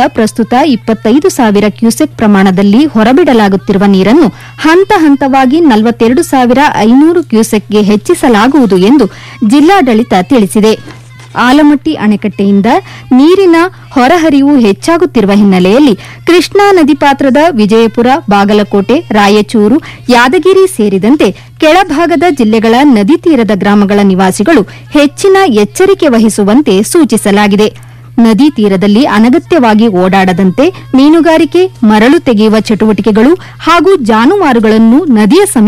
ಪ್ರಸ್ತುತ ಇಪ್ಪತ್ತೈದು ಸಾವಿರ ಕ್ಯೂಸೆಕ್ ಪ್ರಮಾಣದಲ್ಲಿ ಹೊರಬಿಡಲಾಗುತ್ತಿರುವ ನೀರನ್ನು ಹಂತ ಹಂತವಾಗಿ ನಲವತ್ತೆರಡು ಸಾವಿರ ಐನೂರು ಕ್ಯೂಸೆಕ್ಗೆ ಹೆಚ್ಚಿಸಲಾಗುವುದು ಎಂದು ಜಿಲ್ಲಾಡಳಿತ ತಿಳಿಸಿದೆ ಆಲಮಟ್ಟಿ ಅಣೆಕಟ್ಟೆಯಿಂದ ನೀರಿನ ಹೊರಹರಿವು ಹೆಚ್ಚಾಗುತ್ತಿರುವ ಹಿನ್ನೆಲೆಯಲ್ಲಿ ಕೃಷ್ಣಾ ನದಿ ಪಾತ್ರದ ವಿಜಯಪುರ ಬಾಗಲಕೋಟೆ ರಾಯಚೂರು ಯಾದಗಿರಿ ಸೇರಿದಂತೆ ಕೆಳಭಾಗದ ಜಿಲ್ಲೆಗಳ ನದಿ ತೀರದ ಗ್ರಾಮಗಳ ನಿವಾಸಿಗಳು ಹೆಚ್ಚಿನ ಎಚ್ಚರಿಕೆ ವಹಿಸುವಂತೆ ಸೂಚಿಸಲಾಗಿದೆ ನದಿ ತೀರದಲ್ಲಿ ಅನಗತ್ಯವಾಗಿ ಓಡಾಡದಂತೆ ಮೀನುಗಾರಿಕೆ ಮರಳು ತೆಗೆಯುವ ಚಟುವಟಿಕೆಗಳು ಹಾಗೂ ಜಾನುವಾರುಗಳನ್ನು ನದಿಯ ಸಮೀಪ